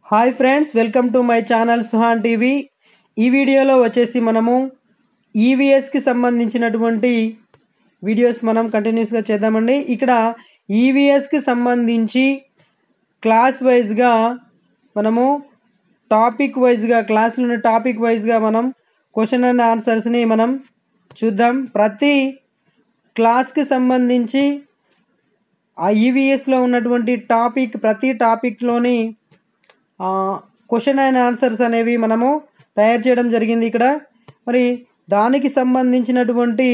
hi friends welcome to my channel Suhan TV ఈ వీడియోలో వచ్చేసి మనము ఈవీఎస్కి సంబంధించినటువంటి వీడియోస్ మనం కంటిన్యూస్గా చేద్దామండి ఇక్కడ ఈవీఎస్కి సంబంధించి క్లాస్ వైజ్గా మనము టాపిక్ వైజ్గా క్లాస్లోని టాపిక్ వైజ్గా మనం క్వశ్చన్ అండ్ ఆన్సర్స్ని మనం చూద్దాం ప్రతి క్లాస్కి సంబంధించి ఆ ఈవీఎస్లో ఉన్నటువంటి టాపిక్ ప్రతి టాపిక్లోని క్వశ్చన్ అండ్ ఆన్సర్స్ అనేవి మనము తయారు చేయడం జరిగింది ఇక్కడ మరి దానికి సంబంధించినటువంటి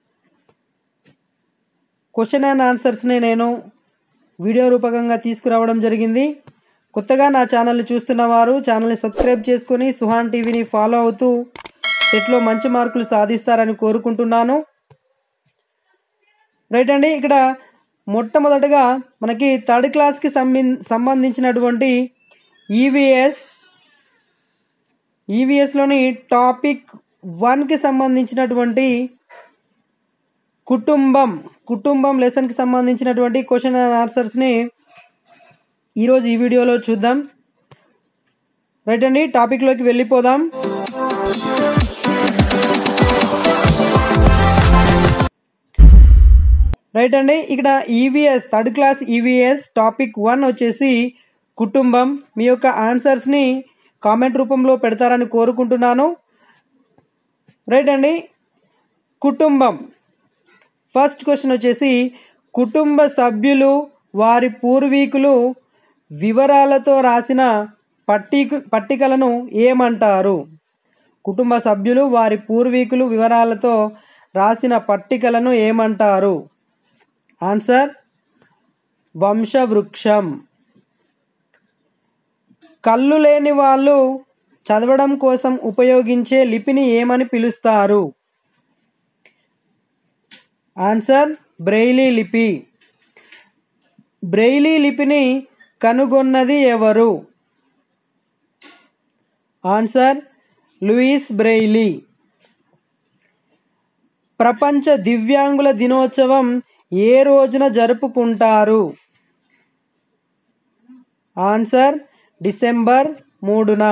క్వశ్చన్ అండ్ ఆన్సర్స్ని నేను వీడియో రూపకంగా తీసుకురావడం జరిగింది కొత్తగా నా ఛానల్ని చూస్తున్న వారు ఛానల్ని సబ్స్క్రైబ్ చేసుకొని సుహాన్ టీవీని ఫాలో అవుతూ సెట్లో మంచి మార్కులు సాధిస్తారని కోరుకుంటున్నాను రైట్ అండి ఇక్కడ మొట్టమొదటగా మనకి థర్డ్ క్లాస్కి సంబంధ సంబంధించినటువంటి ఈవీఎస్ ఈవీఎస్లోని టాపిక్ వన్కి సంబంధించినటువంటి కుటుంబం కుటుంబం లెసన్కి సంబంధించినటువంటి క్వశ్చన్ అండ్ ఆన్సర్స్ని ఈరోజు ఈ వీడియోలో చూద్దాం రైట్ అండి టాపిక్లోకి వెళ్ళిపోదాం రైట్ అండి ఇక్కడ EVS third class EVS topic one వచ్చేసి కుటుంబం మీ యొక్క ఆన్సర్స్ని కామెంట్ రూపంలో పెడతారని కోరుకుంటున్నాను రైట్ అండి కుటుంబం ఫస్ట్ క్వశ్చన్ వచ్చేసి కుటుంబ సభ్యులు వారి పూర్వీకులు వివరాలతో రాసిన పట్టిక పట్టికలను ఏమంటారు కుటుంబ సభ్యులు వారి పూర్వీకులు వివరాలతో రాసిన పట్టికలను ఏమంటారు ఆన్సర్ వంశవృక్షం కళ్ళు లేని వాళ్ళు చదవడం కోసం ఉపయోగించే లిపిని ఏమని పిలుస్తారు ఆన్సర్ బ్రెయిలీ లిపి బ్రెయిలీ లిపిని కనుగొన్నది ఎవరు ఆన్సర్ లూయిస్ బ్రెయిలీ ప్రపంచ దివ్యాంగుల దినోత్సవం ఏ రోజున జరుపుకుంటారు ఆన్సర్ డిసెంబర్ మూడున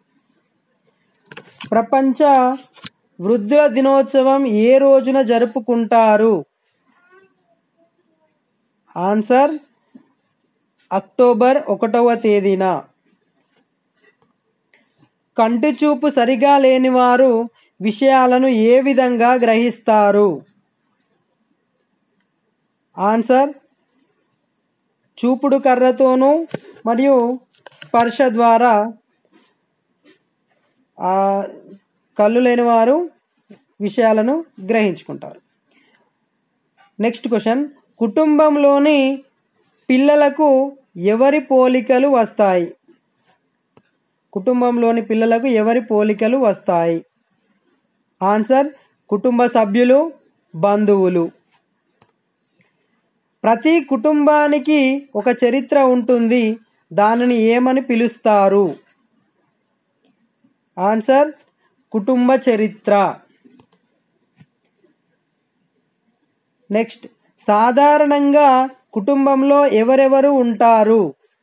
ప్రపంచ వృద్ధుల దినోత్సవం ఏ రోజున జరుపుకుంటారు ఆన్సర్ అక్టోబర్ ఒకటవ తేదీన కంటి చూపు సరిగా లేని వారు విషయాలను ఏ విధంగా గ్రహిస్తారు ఆన్సర్ చూపుడు కర్రతోనూ మరియు స్పర్శ ద్వారా కళ్ళు లేని వారు విషయాలను గ్రహించుకుంటారు నెక్స్ట్ క్వశ్చన్ కుటుంబంలోని పిల్లలకు ఎవరి పోలికలు వస్తాయి కుటుంబంలోని పిల్లలకు ఎవరి పోలికలు వస్తాయి ఆన్సర్ కుటుంబ సభ్యులు బంధువులు ప్రతి కుటుంబానికి ఒక చరిత్ర ఉంటుంది దానిని ఏమని పిలుస్తారు ఆన్సర్ కుటుంబ చరిత్ర నెక్స్ట్ సాధారణంగా కుటుంబంలో ఎవరెవరు ఉంటారు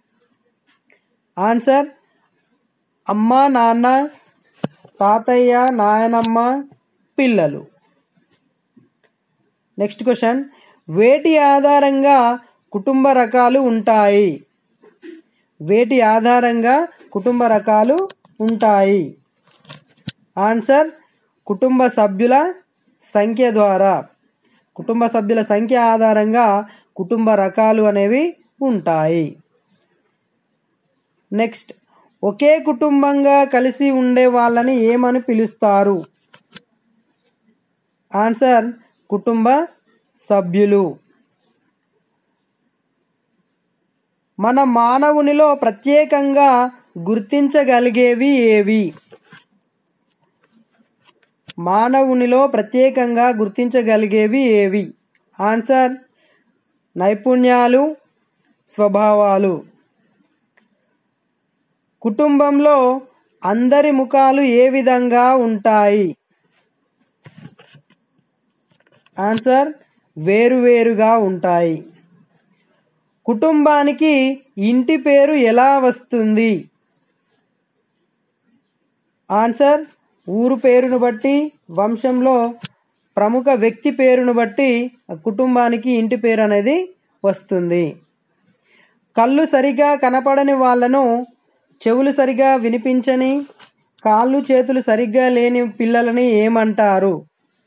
ఆన్సర్ అమ్మ నాన్న తాతయ్య నాయనమ్మ పిల్లలు నెక్స్ట్ క్వశ్చన్ వేటి ఆధారంగా కుటుంబ రకాలు ఉంటాయి వేటి ఆధారంగా కుటుంబ రకాలు ఉంటాయి ఆన్సర్ కుటుంబ సభ్యుల సంఖ్య ద్వారా కుటుంబ సభ్యుల సంఖ్య ఆధారంగా కుటుంబ రకాలు అనేవి ఉంటాయి నెక్స్ట్ ఒకే కుటుంబంగా కలిసి ఉండే వాళ్ళని ఏమని పిలుస్తారు ఆన్సర్ కుటుంబ సభ్యులు మన మానవునిలో ప్రత్యేకంగా గుర్తించగలిగేవి ఏవి మానవునిలో ప్రత్యేకంగా గుర్తించగలిగేవి ఏవి ఆన్సర్ నైపుణ్యాలు స్వభావాలు కుటుంబంలో అందరి ముఖాలు ఏ విధంగా ఉంటాయి ఆన్సర్ వేరువేరుగా ఉంటాయి కుటుంబానికి ఇంటి పేరు ఎలా వస్తుంది ఆన్సర్ ఊరు పేరును బట్టి వంశంలో ప్రముఖ వ్యక్తి పేరును బట్టి ఆ కుటుంబానికి ఇంటి పేరు అనేది వస్తుంది కళ్ళు సరిగా కనపడని వాళ్ళను చెవులు సరిగా వినిపించని కాళ్ళు చేతులు సరిగ్గా లేని పిల్లలని ఏమంటారు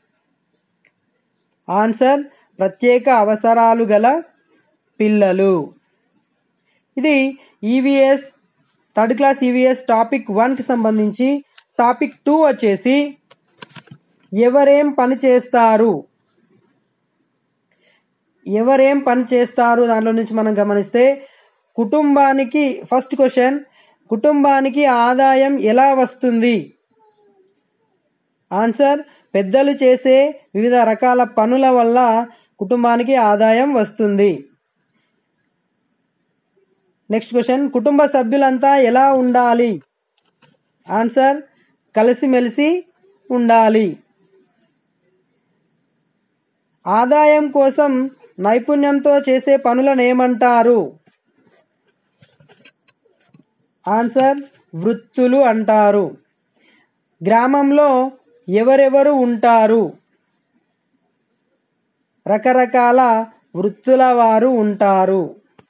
ఆన్సర్ ప్రత్యేక అవసరాలు గల పిల్లలు ఇది EVS third class EVS topic వన్కి సంబంధించి టాపిక్ టూ వచ్చేసి ఎవరేం పని చేస్తారు ఎవరేం పని చేస్తారు దాంట్లో నుంచి మనం గమనిస్తే కుటుంబానికి ఫస్ట్ క్వశ్చన్ కుటుంబానికి ఆదాయం ఎలా వస్తుంది ఆన్సర్ పెద్దలు చేసే వివిధ రకాల పనుల వల్ల కుటుంబానికి ఆదాయం వస్తుంది నెక్స్ట్ క్వశ్చన్ కుటుంబ సభ్యులంతా ఎలా ఉండాలి ఆన్సర్ కలిసిమెలిసి ఉండాలి ఆదాయం కోసం నైపుణ్యంతో చేసే పనులను ఏమంటారు ఆన్సర్ వృత్తులు అంటారు గ్రామంలో ఎవరెవరు ఉంటారు రకరకాల వృత్తుల వారు ఉంటారు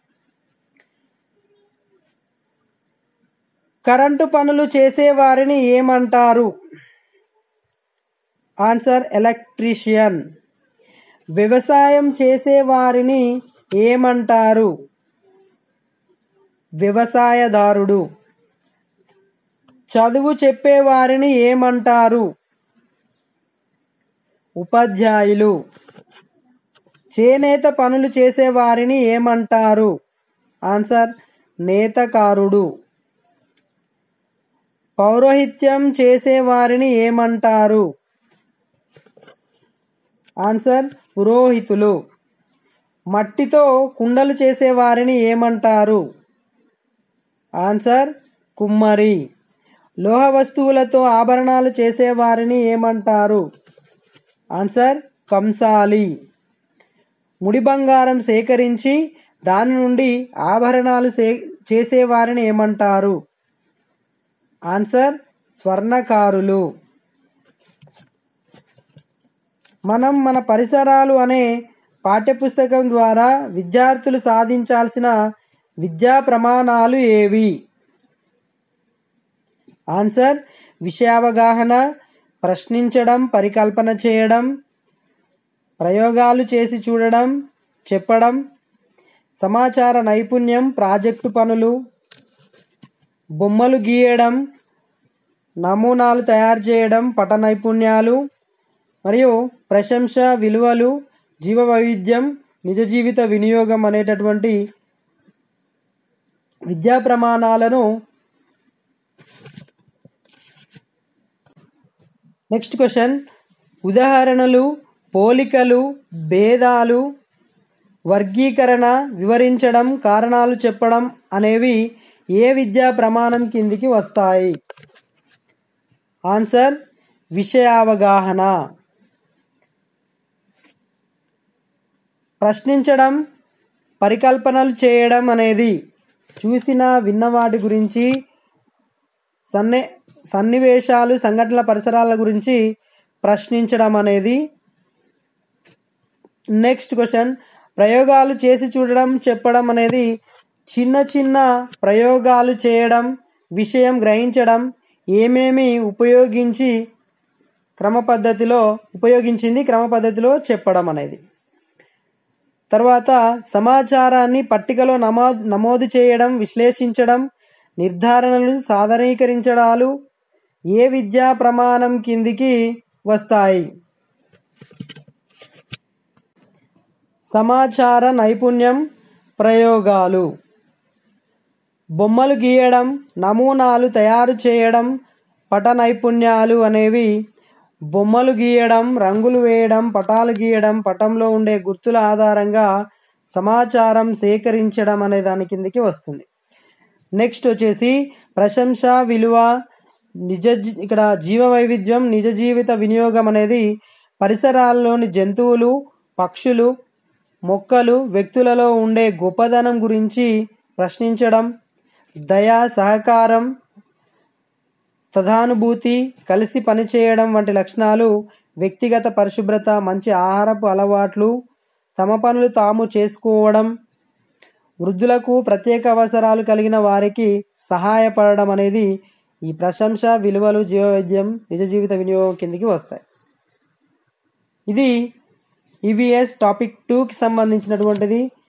కరెంటు పనులు చేసేవారిని ఏమంటారు ఆన్సర్ ఎలక్ట్రీషియన్ వ్యవసాయం చేసేవారిని ఏమంటారు వ్యవసాయదారుడు చదువు చెప్పేవారిని ఏమంటారు ఉపాధ్యాయులు చేనేత పనులు చేసేవారిని ఏమంటారు ఆన్సర్ నేతకారుడు పౌరోహిత్యం చేసేవారిని ఏమంటారు ఆన్సర్ పురోహితులు మట్టితో కుండలు చేసేవారిని ఏమంటారు ఆన్సర్ కుమ్మరి లోహ వస్తువులతో ఆభరణాలు చేసేవారిని ఏమంటారు ఆన్సర్ కంసాలి ముడి బంగారం సేకరించి దాని నుండి ఆభరణాలు సే చేసేవారిని ఏమంటారు ఆన్సర్ స్వర్ణకారులు మనం మన పరిసరాలు అనే పాఠ్యపుస్తకం ద్వారా విద్యార్థులు సాధించాల్సిన విద్యా ప్రమాణాలు ఏవి ఆన్సర్ విషయావగాహన ప్రశ్నించడం పరికల్పన చేయడం ప్రయోగాలు చేసి చూడడం చెప్పడం సమాచార నైపుణ్యం ప్రాజెక్టు పనులు బొమ్మలు గీయడం నమూనాలు తయారు చేయడం పట నైపుణ్యాలు మరియు ప్రశంస విలువలు జీవ వైవిధ్యం నిజ జీవిత వినియోగం అనేటటువంటి విద్యా ప్రమాణాలను నెక్స్ట్ క్వశ్చన్ ఉదాహరణలు పోలికలు భేదాలు వర్గీకరణ వివరించడం కారణాలు చెప్పడం అనేవి ఏ విద్యా ప్రమాణం కిందికి వస్తాయి ఆన్సర్ విషయావగాహన ప్రశ్నించడం పరికల్పనలు చేయడం అనేది చూసిన విన్న వాటి గురించి సన్నే సన్నివేశాలు సంఘటనల పరిసరాల గురించి ప్రశ్నించడం అనేది నెక్స్ట్ క్వశ్చన్ ప్రయోగాలు చేసి చూడడం చెప్పడం అనేది చిన్న చిన్న ప్రయోగాలు చేయడం విషయం గ్రహించడం ఏమేమి ఉపయోగించి క్రమ పద్ధతిలో ఉపయోగించింది క్రమ పద్ధతిలో చెప్పడం అనేది తర్వాత సమాచారాన్ని పట్టికలో నమో నమోదు చేయడం విశ్లేషించడం నిర్ధారణలు సాధారణీకరించడాలు ఏ విద్యా ప్రమాణం కిందికి వస్తాయి సమాచార నైపుణ్యం ప్రయోగాలు బొమ్మలు గీయడం నమూనాలు తయారు చేయడం పట నైపుణ్యాలు అనేవి బొమ్మలు గీయడం రంగులు వేయడం పటాలు గీయడం పటంలో ఉండే గుర్తుల ఆధారంగా సమాచారం సేకరించడం అనే దాని కిందికి వస్తుంది నెక్స్ట్ వచ్చేసి ప్రశంస విలువ నిజ జీ- ఇక్కడ జీవ వైవిధ్యం నిజ జీవిత వినియోగం అనేది పరిసరాల్లోని జంతువులు పక్షులు మొక్కలు వ్యక్తులలో ఉండే గొప్పదనం గురించి ప్రశ్నించడం దయ సహకారం సదానుభూతి కలిసి పనిచేయడం వంటి లక్షణాలు వ్యక్తిగత పరిశుభ్రత మంచి ఆహారపు అలవాట్లు తమ పనులు తాము చేసుకోవడం వృద్ధులకు ప్రత్యేక అవసరాలు కలిగిన వారికి సహాయపడడం అనేది ఈ ప్రశంస విలువలు జీవవైద్యం నిజ జీవిత వినియోగం కిందికి వస్తాయి ఇది ఈవీఎస్ టాపిక్ టూకి సంబంధించినటువంటిది